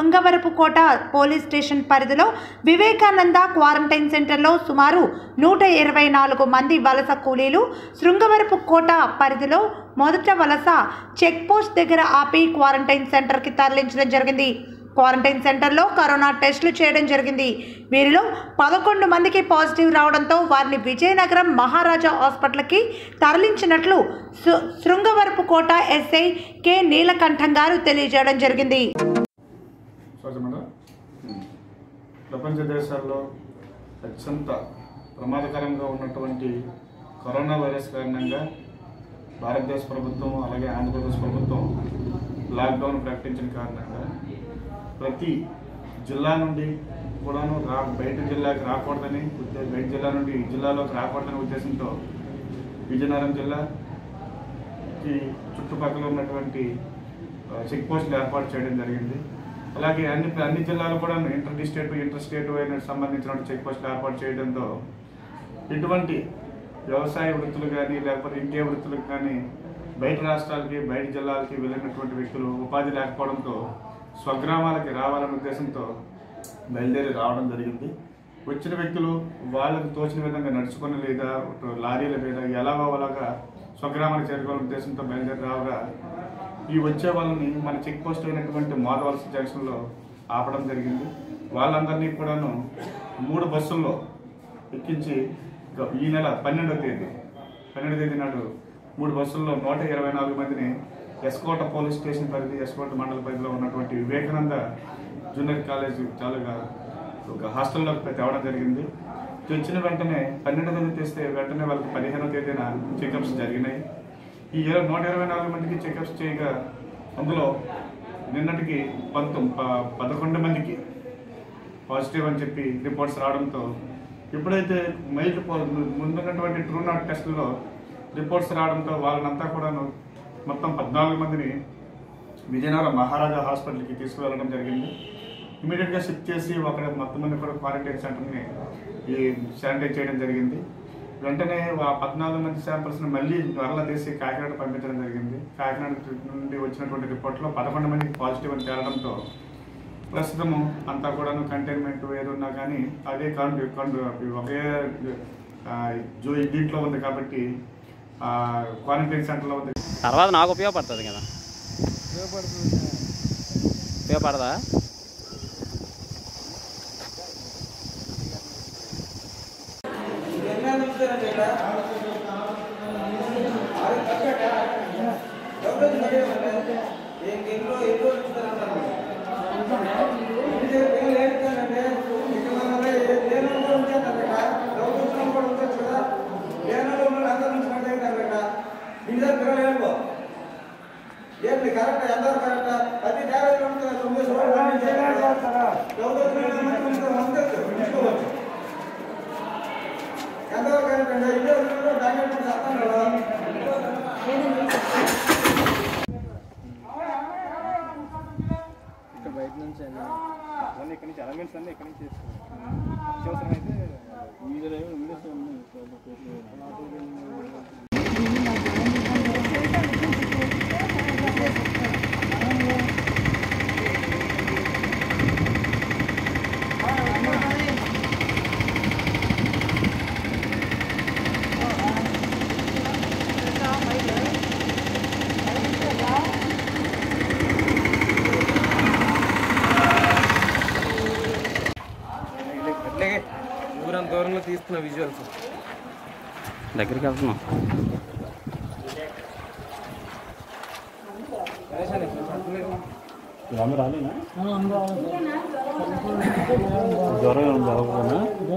Srungavarapukota police station పరిధిలో Vivekananda quarantine సెంటర్లో సుమారు నూట ఇరవై నాలుగు మంది వలస కూలీలు శృంగవరపుకోట పరిధిలో మొదట వలస చెక్ పోస్ట్ దగ్గర ఆపి క్వారంటైన్ సెంటర్కి తరలించడం జరిగింది క్వారంటైన్ సెంటర్లో కరోనా టెస్టులు చేయడం జరిగింది వీరిలో పదకొండు మందికి పాజిటివ్ రావడంతో వారిని విజయనగరం మహారాజా హాస్పిటల్కి తరలించినట్లు శృ- శృంగవరపుకోట ఎస్ఐ కె నీలకంఠం గారు తెలియజేయడం జరిగింది సహజమేనా ప్రపంచ దేశాల్లో అత్యంత ప్రమాదకరంగా ఉన్నటువంటి కరోనా వైరస్ కారణంగా భారతదేశ ప్రభుత్వం అలాగే ఆంధ్రప్రదేశ్ ప్రభుత్వం లాక్డౌన్ ప్రకటించిన కారణంగా ప్రతి జిల్లా నుండి కూడాను రా బయట జిల్లాకి రాకూడదని ఉద్దే- బయట జిల్లా నుండి ఈ జిల్లాలోకి రాకూడదనే ఉద్దేశంతో విజయనగరం జిల్లాకి చుట్టుపక్కల ఉన్నటువంటి ఆ, చెక్ పోస్టులు ఏర్పాటు చేయడం జరిగింది అలాగే అన్ని అన్ని జిల్లాలు కూడా ఇంటర్ డిస్టేట్ ఇంటర్ స్టేట్ అయిన సంబంధించిన చెక్ పోస్టులు ఏర్పాటు చేయడంతో ఇటువంటి వ్యవసాయ వృత్తులు కానీ లేకపోతే ఇంకే వృత్తులకు కానీ బయట రాష్ట్రాలకి బయట జిల్లాలకి వెళ్ళినటువంటి వ్యక్తులు ఉపాధి లేకపోవడంతో స్వగ్రామాలకి రావాలనే ఉద్దేశంతో బయలుదేరి రావడం జరిగింది వచ్చిన వ్యక్తులు వాళ్ళకు తోచిన విధంగా నడుచుకొని లేదా లారీల మీద ఎలాగో అలాగా స్వగ్రామానికి చేరుకోవాలనే ఉద్దేశంతో బయలుదేరి రావగా ఈ వచ్చే వాళ్ళని మన చెక్ పోస్ట్ అయినటువంటి మోదవలస జంక్షన్లో ఆపడం జరిగింది వాళ్ళందరినీ కూడాను మూడు బస్సుల్లో ఎక్కించి ఇక ఈ నెల పన్నెండవ తేదీ పన్నెండవ తేదీ నాడు మూడు బస్సుల్లో నూట ఇరవై నాలుగు మందిని ఎస్కోట పోలీస్ స్టేషన్ పరిధి ఎస్కోట మండల పరిధిలో ఉన్నటువంటి వివేకానంద జూనియర్ కాలేజ్ చాలుగా ఒక హాస్టల్లోకి తేవడం జరిగింది తెచ్చిన వెంటనే పన్నెండవ తేదీ తెస్తే వెంటనే వాళ్ళకి పదిహేనవ తేదీన చెకప్స్ జరిగినాయి ఈ ఇరవై నూట ఇరవై నాలుగు మందికి చెకప్స్ చేయగా అందులో నిన్నటికి పంతొమ్ ప- పదకొండు మందికి పాజిటివ్ అని చెప్పి రిపోర్ట్స్ రావడంతో ఎప్పుడైతే మైల్డ్ ముందున్నటువంటి ట్రూ నాట్ టెస్ట్లో రిపోర్ట్స్ రావడంతో వాళ్ళనంతా కూడాను మొత్తం పద్నాలుగు మందిని విజయనగరం మహారాజా హాస్పిటల్కి తీసుకువెళ్ళడం జరిగింది ఇమీడియట్గా షిఫ్ట్ చేసి అక్కడ మొత్తం మంది కూడా క్వారంటైన్ సెంటర్ని ఈ శానిటైజ్ చేయడం జరిగింది వెంటనే ఆ పద్నాలుగు మంది శాంపిల్స్ని మళ్ళీ మరలా తీసి కాకినాడ పంపించడం జరిగింది కాకినాడ నుండి వచ్చినటువంటి రిపోర్ట్లో పదకొండు మందికి పాజిటివ్ అని తేలడంతో ప్రస్తుతము అంతా కూడాను కంటైన్మెంట్ ఏదున్నా కానీ అదే కండు కండు ఒకే ఆ, జో దీంట్లో ఉంది కాబట్టి క్వారంటైన్ సెంటర్లో ఉంది తర్వాత నాకు ఉపయోగపడుతుంది కదా ఉపయోగపడదా ఏంటి కరెక్ట్ ఎంత కరెక్ట్ ప్రతి డ్రైవర్ ఉంటుంది తొమ్మిది తీసుకోవచ్చు ఎంతవరకు కరెక్ట్ అంటే ఇదే డాక్యుమెంట్ చెప్తాను కదా ఇక్కడ బయట నుంచి అయినా అన్నీ ఇక్కడి నుంచి అలమెంట్స్ అన్నీ ఇక్కడి నుంచి తీసుకున్నాం అత్యవసరమైతే వీడియో వీడియోస్ అట్లాగే దూరం దూరంలో తీసుకున్న విజువల్స్ దగ్గరికి వెళ్తున్నాం జ్వరం ఏం బాగున్నా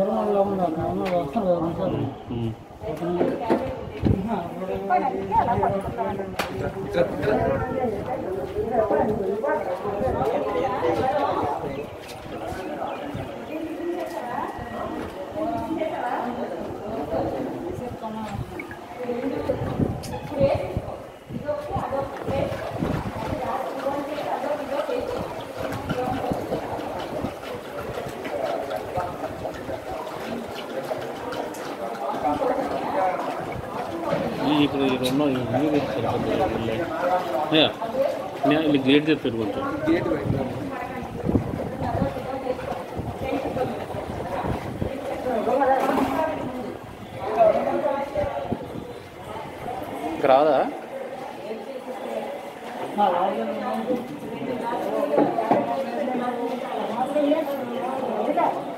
ఇప్పుడు ఈ రెండు మీరు సరిపోతుంది ಇಲ್ಲಿ ಗೇಟ್ ಜೊತೆ ಇಟ್ಕೊಂತೀವಿ గేట్ బయట ఇక్కడ రాదా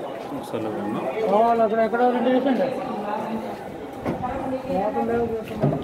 ఒకసారి అక్కడ ఎక్కడ రెండు చేసండి